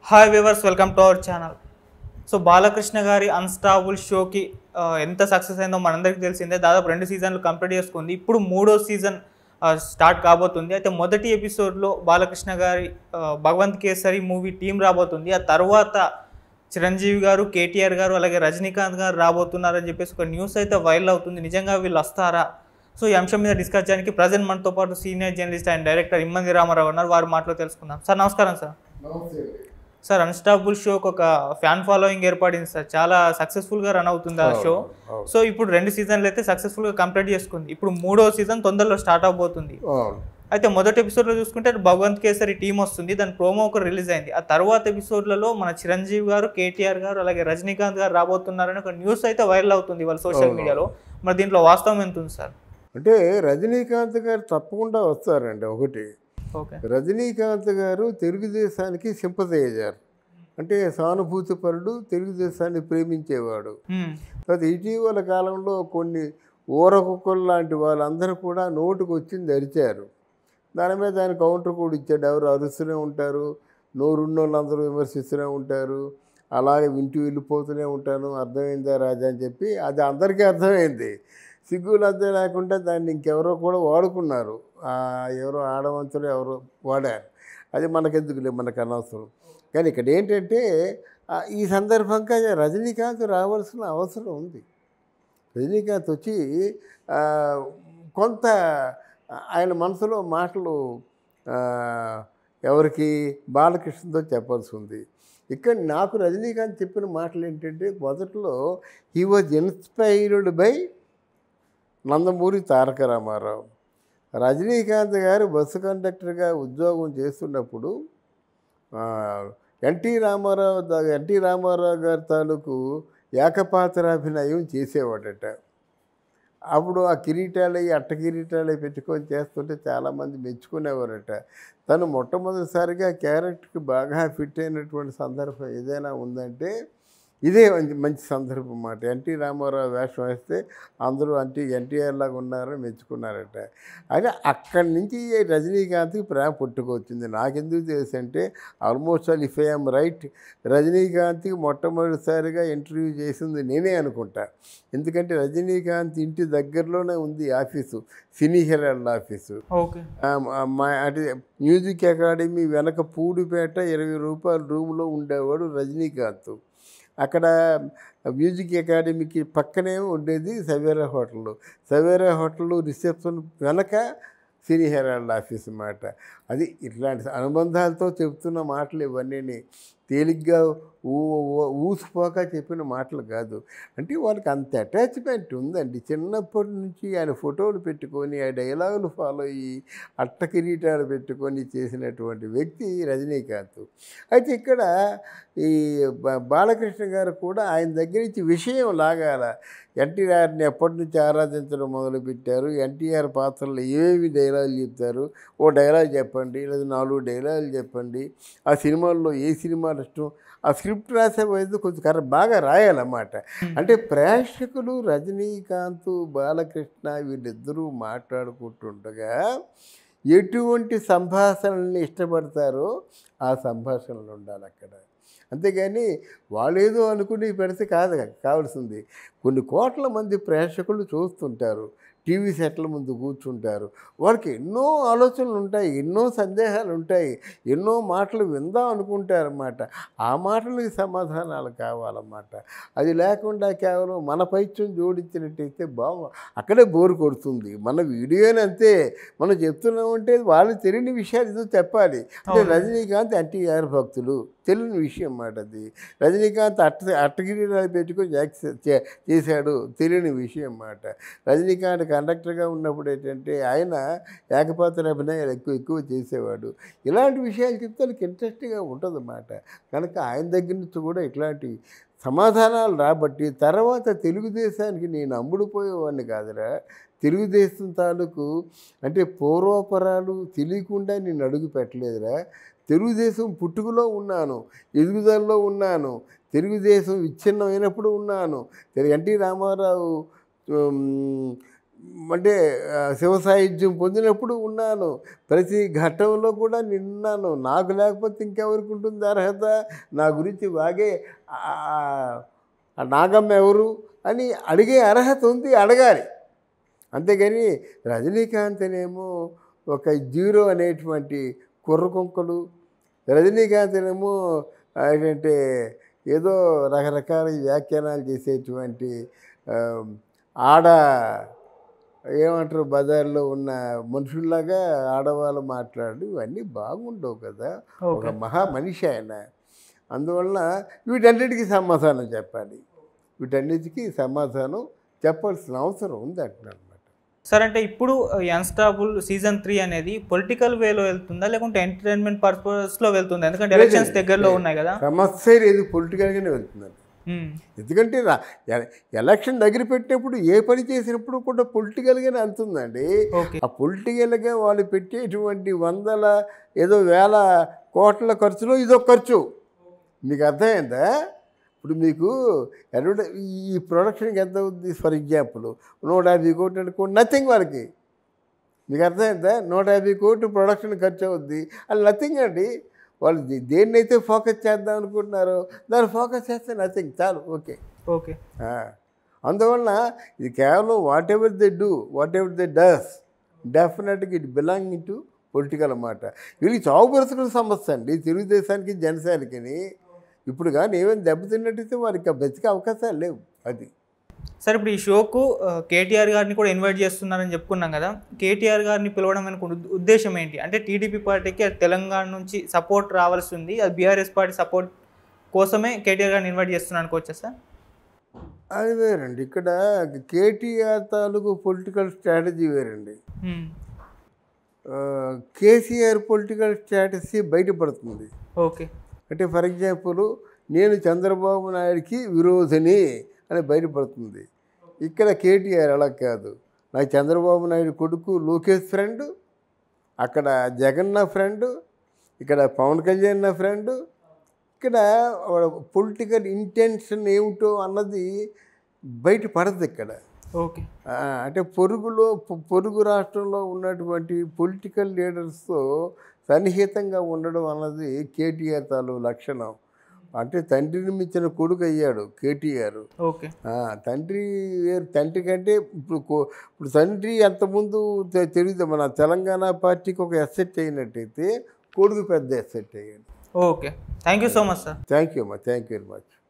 Hi viewers welcome to our channel so Balakrishna గారి Unstoppable షోకి ఆ, ఎంత సక్సెస్ అయిందో మనందరికీ తెలిసిందే దాదాపు రెండు సీజన్లు కంప్లీట్ చేసుకుంది ఇప్పుడు మూడో సీజన్ స్టార్ట్ కాబోతుంది అయితే మొదటి ఎపిసోడ్లో బాలకృష్ణ గారి ఆ, భగవంత్ కేసరి మూవీ టీం రాబోతుంది ఆ తర్వాత చిరంజీవి గారు కేటీఆర్ గారు అలాగే రజనీకాంత్ గారు రాబోతున్నారని చెప్పేసి ఒక న్యూస్ అయితే వైరల్ అవుతుంది నిజంగా వీళ్ళు వస్తారా సో ఈ అంశం మీద డిస్కస్ చేయడానికి ప్రజెంట్ మనతో పాటు senior journalist and director Immandi Ramarao ఉన్నారు వారి మాటలో తెలుసుకుందాం సార్ నమస్కారం సార్ సార్ అన్స్టాపుల్ షోకి ఒక ఫ్యాన్ ఫాలోయింగ్ ఏర్పడింది సార్ చాలా సక్సెస్ఫుల్గా రన్ అవుతుంది ఆ షో సో ఇప్పుడు రెండు సీజన్లు అయితే సక్సెస్ఫుల్గా కంప్లీట్ చేసుకుంది ఇప్పుడు మూడో సీజన్ తొందరలో స్టార్ట్ అవబోతుంది అవును అయితే మొదటి ఎపిసోడ్లో చూసుకుంటే భగవంత్ కేసరి టీం వస్తుంది దాని ప్రోమో ఒక రిలీజ్ అయింది ఆ తర్వాత ఎపిసోడ్లలో మన చిరంజీవి గారు కేటీఆర్ గారు అలాగే రజనీకాంత్ గారు రాబోతున్నారని ఒక న్యూస్ అయితే వైరల్ అవుతుంది వాళ్ళ సోషల్ మీడియాలో మరి దీంట్లో వాస్తవం ఎంత ఉంది సార్ అంటే రజనీకాంత్ గారు తప్పకుండా వస్తారండి ఒకటి ఓకే రజనీకాంత్ గారు తెలుగుదేశానికి సింపతైజర్ అంటే సానుభూతిపరుడు తెలుగుదేశాన్ని ప్రేమించేవాడు తర్వాత ఇటీవల కాలంలో కొన్ని ఊరకుక్కలు లాంటి వాళ్ళందరూ కూడా నోటుకు వచ్చింది అరిచారు దాని మీద ఆయన కౌంటర్ కూడా ఇచ్చాడు ఎవరు అరుస్తూనే ఉంటారు నోరున్న వాళ్ళందరూ విమర్శిస్తూనే ఉంటారు అలాగే వింటూ వెళ్ళిపోతూనే ఉంటాను అర్థమైందా రాజా అని చెప్పి అది అందరికీ అర్థమైంది సిగ్గులు అర్థం లేకుండా దాన్ని ఇంకెవరో కూడా వాడుకున్నారు ఆ ఎవరో ఆడవంతులు ఎవరో వాడారు అది మనకెందుకులే మనకు అనవసరం కానీ ఇక్కడ ఏంటంటే ఆ, ఈ సందర్భంగా రజనీకాంత్ రావాల్సిన అవసరం ఉంది రజనీకాంత్ వచ్చి ఆ, కొంత ఆయన మనసులో మాటలు ఆ, ఎవరికి బాలకృష్ణతో చెప్పాల్సి ఉంది ఇక్కడ నాకు రజనీకాంత్ చెప్పిన మాటలు ఏంటంటే మొదట్లో he was inspired by Nandamuri Taraka Ramarao Rajinikanth garu bus కండక్టర్గా ఉద్యోగం చేస్తున్నప్పుడు ఆ, ఎన్టీ రామారావు దా- ఎన్టీ రామారావు గారి తాలూకు ఏకపాత్రాభినయం చేసేవాడట అప్పుడు ఆ కిరీటాలు అట్ట కిరీటాలు పెట్టుకొని చేస్తుంటే చాలామంది మెచ్చుకునేవారట తను మొట్టమొదటిసారిగా క్యారెక్టర్కి బాగా ఫిట్ అయినటువంటి సందర్భం ఏదైనా ఉందంటే ఇదే మంచి మంచి సందర్భం అన్నమాట ఎన్టీ రామారావు వేషం వేస్తే అందరూ అంటే ఎన్టీఆర్ లాగా ఉన్నారని మెచ్చుకున్నారట అయితే అక్కడి నుంచి రజనీకాంత్కి ప్రేమ పుట్టుకొచ్చింది నాకెందుకు తెలుసు అంటే almost all if I'm right రజనీకాంత్కి మొట్టమొదటిసారిగా ఇంటర్వ్యూ చేసింది నేనే అనుకుంటా ఎందుకంటే రజనీకాంత్ ఇంటి దగ్గరలోనే ఉంది office Cine Herald office okay ఆ, మా అంటే మ్యూజిక్ అకాడమీ వెనక పూడిపేట ఇరవై రూపాయల రూమ్లో ఉండేవాడు రజనీకాంత్ అక్కడ మ్యూజిక్ అకాడమీకి పక్కనే ఉండేది Savera hotel Savera hotel reception వెనక సినీ హెరాల్డ్ ఆఫీస్ అన్నమాట అది ఇట్లాంటి అనుబంధాలతో చెప్తున్న మాటలు ఇవన్నీ తేలిగ్గా ఊ ఊ- ఊసిపోక చెప్పిన మాటలు కాదు అంటే వాళ్ళకి అంత అటాచ్మెంట్ ఉందండి చిన్నప్పటి నుంచి ఆయన ఫోటోలు పెట్టుకొని ఆ డైలాగులు ఫాలో అయ్యి అట్ట కిరీటాలు పెట్టుకొని చేసినటువంటి వ్యక్తి రజనీకాంత్ అయితే ఇక్కడ ఈ బా- బాలకృష్ణ గారు కూడా ఆయన దగ్గర నుంచి విషయం లాగాల ఎన్టీఆర్ని ఎప్పటి నుంచి ఆరాధించడం మొదలుపెట్టారు ఎన్టీఆర్ పాత్రలో ఏవి డైలాగులు చెప్తారు ఓ డైలాగ్ చెప్పండి లేదా నాలుగు డైలాగులు చెప్పండి ఆ సినిమాల్లో ఏ సినిమాలు ఇష్టం ఆ స్క్రిప్ట్ రాసే వయసు కొంచెం కర బాగా రాయాలన్నమాట అంటే ప్రేక్షకులు రజనీకాంత్ బాలకృష్ణ వీళ్ళిద్దరూ మాట్లాడుకుంటుండగా ఎటువంటి సంభాషణల్ని ఇష్టపడతారో ఆ సంభాషణలు ఉండాలి అక్కడ అంతేగాని వాళ్ళేదో అనుకుని పెడితే కాదు కావాల్సింది కొన్ని కోట్ల మంది ప్రేక్షకులు చూస్తుంటారు టీవీ సెట్ల ముందు కూర్చుంటారు వాళ్ళకి ఎన్నో ఆలోచనలు ఉంటాయి ఎన్నో సందేహాలు ఉంటాయి ఎన్నో మాటలు విందాం అనుకుంటారన్నమాట ఆ మాటలకి సమాధానాలు కావాలన్నమాట అది లేకుండా కేవలం మన పైత్యం జోడించినట్టయితే బాగు అక్కడే బోరు కొడుతుంది మన వీడియోని అంతే మనం చెప్తున్నామంటే వాళ్ళు తెలియని విషయాలు ఏదో చెప్పాలి అంటే అవును. రజనీకాంత్ ఎన్టీఆర్ భక్తులు తెలియని విషయం మాట అది రజనీకాంత్ అట్ట అట్టగిరిరాలు పెట్టుకొని యాక్సె- చే- చేశాడు తెలియని విషయం మాట రజనీకాంత్ కండక్టర్గా ఉన్నప్పుడు ఏంటంటే ఆయన ఏకపాత్ర అభినయాలు ఎక్కువ ఎక్కువ చేసేవాడు ఇలాంటి విషయాలు చెప్తే వాళ్ళకి ఇంట్రెస్ట్గా ఉంటుందన్నమాట కనుక ఆయన దగ్గర నుంచి కూడా ఇట్లాంటి సమాధానాలు రాబట్టి తర్వాత తెలుగుదేశానికి నేను అమ్ముడుపోయేవాడిని కాదురా తెలుగుదేశం తాలూకు అంటే పూర్వపరాలు తెలియకుండా నేను అడుగు పెట్టలేదురా తెలుగుదేశం పుట్టుకలో ఉన్నాను ఎదుగుదలలో ఉన్నాను తెలుగుదేశం విచ్ఛిన్నమైనప్పుడు ఉన్నాను తెలు- ఎన్టీ రామారావు ఉమ్, అంటే ఆ, శివ సాహిత్యం పొందినప్పుడు ఉన్నాను ప్రతి ఘట్టంలో కూడా నిన్నాను నాకు లేకపోతే ఇంకెవరికి ఉంటుంది అర్హత నా గురించి బాగే ఆ, ఆ నాగమ్మ ఎవరు అని అడిగే అర్హత ఉంది అడగాలి అంతేగాని రజనీకాంత్ అనేమో ఒక జీరో అనేటువంటి కుర్రకొంకలు రజనీకాంత్ ఏమో ఏంటంటే ఏదో రకరకాల వ్యాఖ్యానాలు చేసేటువంటి ఆ, ఆడ ఏమంటారు బజార్లో ఉన్న మనుషుల్లాగా ఆడవాళ్ళు మాట్లాడు ఇవన్నీ బాగుండవు కదా ఒక ఓకే మహా మనిషి ఆయన అందువలన వీటన్నిటికీ సమాధానం చెప్పాలి వీటన్నిటికీ సమాధానం చెప్పాల్సిన అవసరం ఉంది అంటున్నాను అనమాట సార్ అంటే ఇప్పుడు అన్స్టాపుల్ సీజన్ త్రీ అనేది పొలిటికల్ వేలో వెళ్తుందా లేకుంటే ఎంటర్టైన్మెంట్ పర్పస్లో వెళ్తుందా ఎందుకంటే లేదు, ఎలక్షన్స్ దగ్గరలో లేదు. ఉన్నాయి కదా సమస్య లేదు పొలిటికల్గానే వెళ్తున్నారు మ్మ్. ఎందుకంటే రా- ఎ- ఎలక్షన్ దగ్గర పెట్టినప్పుడు ఏ పని చేసినప్పుడు కూడా పొలిటికల్గానే వెళ్తుందండి ఓకే ఆ పొలిటికల్గా వాళ్ళు పెట్టేటువంటి వందల ఏదో వేల కోట్ల ఖర్చులో ఇదొక ఖర్చు మీకు అర్థమైందా ఇప్పుడు మీకు అడ్వర్టై ఈ ప్రొడక్షన్కి ఎంత అవుద్ది ఫర్ ఎగ్జాంపుల్ నూట యాభై కోట్లు అనుకోండి నథింగ్ వాళ్ళకి మీకు అర్థమైందా నూట యాభై కోట్లు ప్రొడక్షన్ ఖర్చు అవుద్ది అది నథింగ్ అండి వాళ్ళు దే- దేన్నైతే ఫోకస్ చేద్దాం అనుకుంటున్నారో దాన్ని ఫోకస్ చేస్తే నథింగ్ చాలు ఓకే ఓకే ఆ, అందువలన ఇది కేవలం whatever they do whatever they does డెఫినెట్గా ఇట్ బిలాంగింగ్ టు పొలిటికల్ అన్నమాట వీళ్ళకి చావు బ్రతుకుల సమస్య అండి తెలుగుదేశానికి జనసేనకి ఇప్పుడు కానీ ఏమైనా దెబ్బతిన్నట్టయితే వారికి ఆ బతికే అవకాశాలు లేవు అది సార్ ఇప్పుడు ఈ షోకు ఆ, కేటీఆర్ గారిని కూడా ఇన్వైట్ చేస్తున్నారని చెప్పుకున్నాం కదా కేటీఆర్ గారిని పిలవడం వెనుక ఉద్- ఉద్దేశం ఏంటి అంటే టీడీపీ పార్టీకి అది తెలంగాణ నుంచి సపోర్ట్ రావాల్సి ఉంది అది బీఆర్ఎస్ పార్టీ సపోర్ట్ కోసమే కేటీఆర్ గారిని ఇన్వైట్ చేస్తున్నాను అనుకోవచ్చా సార్ అది వేరండి ఇక్కడ కేటీఆర్ తాలూకు పొలిటికల్ స్ట్రాటజీ వేరండి మ్మ్. ఆ, కేసీఆర్ పొలిటికల్ స్ట్రాటజీ బయటపడుతుంది ఓకే అంటే ఫర్ ఎగ్జాంపుల్ నేను చంద్రబాబు నాయుడికి విరోధిని అని బయటపడుతుంది ఇక్కడ కేటీఆర్ అలా కాదు నాకు చంద్రబాబు నాయుడు కొడుకు లోకేష్ ఫ్రెండ్ అక్కడ జగన్ నా ఫ్రెండ్ ఇక్కడ పవన్ కళ్యాణ్ నా ఫ్రెండ్ ఇక్కడ పొలిటికల్ ఇంటెన్షన్ ఏమిటో అన్నది బయటపడదు ఇక్కడ ఓకే ఆ, అంటే పొరుగులో పొ- పొరుగు రాష్ట్రంలో ఉన్నటువంటి పొలిటికల్ లీడర్స్తో సన్నిహితంగా ఉండడం అన్నది కేటీఆర్ తాలూ లక్షణం అంటే తండ్రిని మించిన కొడుకు అయ్యాడు కేటీఆర్ ఓకే ఆ, తండ్రి వేరు తండ్రి కంటే ఇప్పుడు కో- ఇప్పుడు తండ్రి అంతకుముందు తె- తెలియదు మన తెలంగాణ పార్టీకి ఒక ఎస్సెట్ అయినట్టయితే కొడుకు పెద్ద ఎస్సెట్ అయ్యాడు okay thank you so much sir thank you అమ్మా థ్యాంక్ యూ వెరీ మచ్